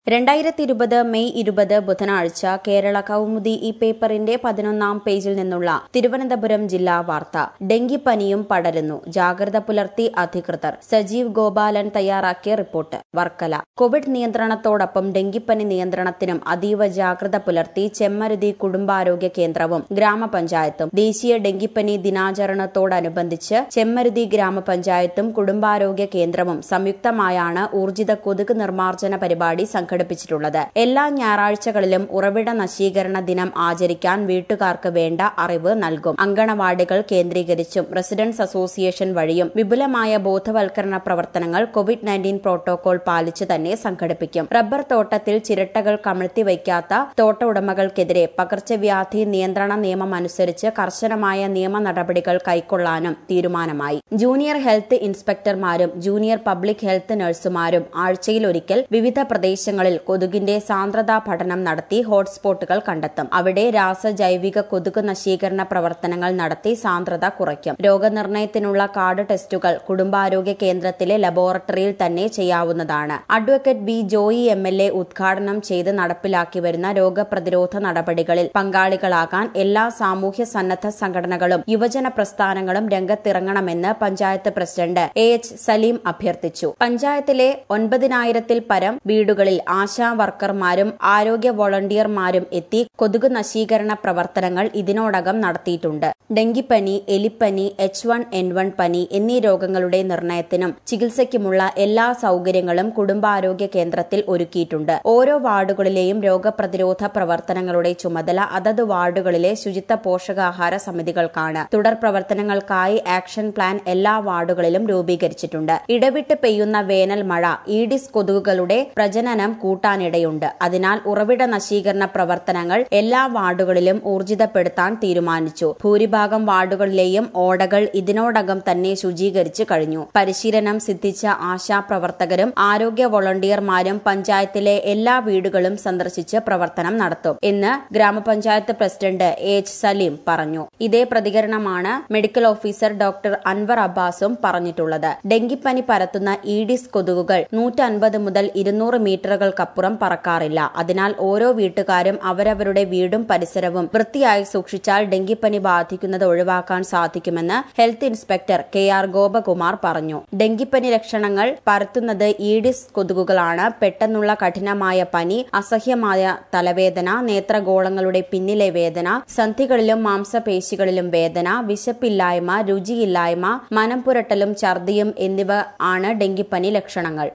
രണ്ടായിരത്തി ഇരുപത് മെയ് ഇരുപത് ബുധനാഴ്ച കേരള കൗമുദി ഈ പേപ്പറിന്റെ പതിനൊന്നാം പേജിൽ നിന്നുള്ള തിരുവനന്തപുരം ജില്ലാ വാർത്ത ഡെങ്കിപ്പനിയും പടരുന്നു ജാഗ്രത പുലർത്തി അധികൃതർ സജീവ് ഗോപാലൻ തയ്യാറാക്കിയ റിപ്പോർട്ട് വർക്കല കോവിഡ് നിയന്ത്രണത്തോടൊപ്പം ഡെങ്കിപ്പനി നിയന്ത്രണത്തിനും അതീവ ജാഗ്രത പുലർത്തി ചെമ്മരുതി കുടുംബാരോഗ്യ കേന്ദ്രവും ഗ്രാമപഞ്ചായത്തും ദേശീയ ഡെങ്കിപ്പനി ദിനാചരണത്തോടനുബന്ധിച്ച് ചെമ്മരുതി ഗ്രാമപഞ്ചായത്തും കുടുംബാരോഗ്യ കേന്ദ്രവും സംയുക്തമായാണ് ഊർജിത കൊതുക് നിർമ്മാർജ്ജന പരിപാടി സംഘടിപ്പിച്ചിട്ടുള്ളത് എല്ലാ ഞായറാഴ്ചകളിലും ഉറവിട നശീകരണ ദിനം ആചരിക്കാൻ വീട്ടുകാർക്ക് വേണ്ട അറിവ് നൽകും അങ്കണവാടികൾ കേന്ദ്രീകരിച്ചും റെസിഡൻസ് അസോസിയേഷൻ വഴിയും വിപുലമായ ബോധവൽക്കരണ പ്രവർത്തനങ്ങൾ കോവിഡ് നയൻറ്റീൻ പ്രോട്ടോകോൾ പാലിച്ചു തന്നെ സംഘടിപ്പിക്കും റബ്ബർ തോട്ടത്തിൽ ചിരട്ടകൾ കമഴ്ത്തി വയ്ക്കാത്ത തോട്ട ഉടമകൾക്കെതിരെ പകർച്ചവ്യാധി നിയന്ത്രണ നിയമം അനുസരിച്ച് കർശനമായ നിയമ നടപടികൾ കൈക്കൊള്ളാനും തീരുമാനമായി ജൂനിയർ ഹെൽത്ത് ഇൻസ്പെക്ടർമാരും ജൂനിയർ പബ്ലിക് ഹെൽത്ത് നഴ്സുമാരും ആഴ്ചയിലൊരിക്കൽ വിവിധ പ്രദേശങ്ങളിൽ കൊതുകിന്റെ സാന്ദ്രതാ പഠനം നടത്തി ഹോട്ട്സ്പോട്ടുകൾ കണ്ടെത്തും അവിടെ രാസ ജൈവിക കൊതുക് നശീകരണ പ്രവർത്തനങ്ങൾ നടത്തി സാന്ദ്രത കുറയ്ക്കും രോഗനിർണയത്തിനുള്ള കാർഡ് ടെസ്റ്റുകൾ കുടുംബാരോഗ്യ കേന്ദ്രത്തിലെ ലബോറട്ടറിയിൽ തന്നെ ചെയ്യാവുന്നതാണ് advocate B Joy M L A ഉദ്ഘാടനം ചെയ്ത് നടപ്പിലാക്കി വരുന്ന രോഗപ്രതിരോധ നടപടികളിൽ പങ്കാളികളാകാൻ എല്ലാ സാമൂഹ്യ സന്നദ്ധ സംഘടനകളും യുവജന പ്രസ്ഥാനങ്ങളും രംഗത്തിറങ്ങണമെന്ന് panchayat president A H Salim അഭ്യർത്ഥിച്ചു പഞ്ചായത്തിലെ ഒൻപതിനായിരത്തിൽ പരം വീടുകളിൽ ആശാ വർക്കർമാരും ആരോഗ്യ വോളണ്ടിയർമാരും എത്തി കൊതുക് നശീകരണ പ്രവർത്തനങ്ങൾ ഇതിനോടകം നടത്തിയിട്ടുണ്ട് ഡെങ്കിപ്പനി എലിപ്പനി എച്ച് വൺ എൻ വൺ പനി എന്നീ രോഗങ്ങളുടെ നിർണയത്തിനും ചികിത്സയ്ക്കുമുള്ള എല്ലാ സൌകര്യങ്ങളും കുടുംബാരോഗ്യ കേന്ദ്രത്തിൽ ഒരുക്കിയിട്ടുണ്ട് ഓരോ വാർഡുകളിലെയും രോഗപ്രതിരോധ പ്രവർത്തനങ്ങളുടെ ചുമതല അതത് വാർഡുകളിലെ ശുചിത്വ പോഷകാഹാര സമിതികൾക്കാണ് തുടർ പ്രവർത്തനങ്ങൾക്കായി ആക്ഷൻ പ്ലാൻ എല്ലാ വാർഡുകളിലും രൂപീകരിച്ചിട്ടുണ്ട് ഇടവിട്ട് പെയ്യുന്ന വേനൽ മഴ ഈഡിസ് കൊതുകുകളുടെ പ്രജനനം കൂട്ടാനിടയുണ്ട് അതിനാൽ ഉറവിട നശീകരണ പ്രവർത്തനങ്ങൾ എല്ലാ വാർഡുകളിലും ഊർജിതപ്പെടുത്താൻ തീരുമാനിച്ചു ഭൂരിഭാഗം വാർഡുകളിലെയും ഓടകൾ ഇതിനോടകം തന്നെ ശുചീകരിച്ചു കഴിഞ്ഞു പരിശീലനം സിദ്ധിച്ച ആശാപ്രവർത്തകരും ആരോഗ്യ വോളണ്ടിയർമാരും പഞ്ചായത്തിലെ എല്ലാ വീടുകളും സന്ദർശിച്ച് പ്രവർത്തനം നടത്തും എന്ന് ഗ്രാമപഞ്ചായത്ത് പ്രസിഡന്റ് എ എച്ച് സലീം പറഞ്ഞു ഇതേ പ്രതികരണമാണ് മെഡിക്കൽ ഓഫീസർ ഡോക്ടർ അൻവർ അബ്ബാസും പറഞ്ഞിട്ടുള്ളത് ഡെങ്കിപ്പനി പരത്തുന്ന ഈഡിസ് കൊതുകുകൾ നൂറ്റൻപത് മുതൽ ഇരുന്നൂറ് മീറ്ററുകൾക്കപ്പുറം പറക്കാറില്ല അതിനാൽ ഓരോ വീട്ടുകാരും അവരവരുടെ വീടും പരിസരവും വൃത്തിയായി സൂക്ഷിച്ചാൽ ഡെങ്കിപ്പനി ബാധിക്കുന്നത് ഒഴിവാക്കാൻ സാധിക്കുമെന്ന് health inspector K R Gopakumar പറഞ്ഞു ഡെങ്കിപ്പനി ലക്ഷണങ്ങൾ പരത്തുന്നത് ഈഡിസ് കൊതുകുകളാണ് പെട്ടെന്നുള്ള കഠിനമായ പനി അസഹ്യമായ തലവേദന നേത്രഗോളങ്ങളുടെ പിന്നിലെ വേദന സന്ധികളിലും മാംസപേശികളിലും വേദന വിശപ്പില്ലായ്മ രുചിയില്ലായ്മ മനം പുരട്ടലും ഛർദിയും എന്നിവ ആണ് ഡെങ്കിപ്പനി ലക്ഷണങ്ങൾ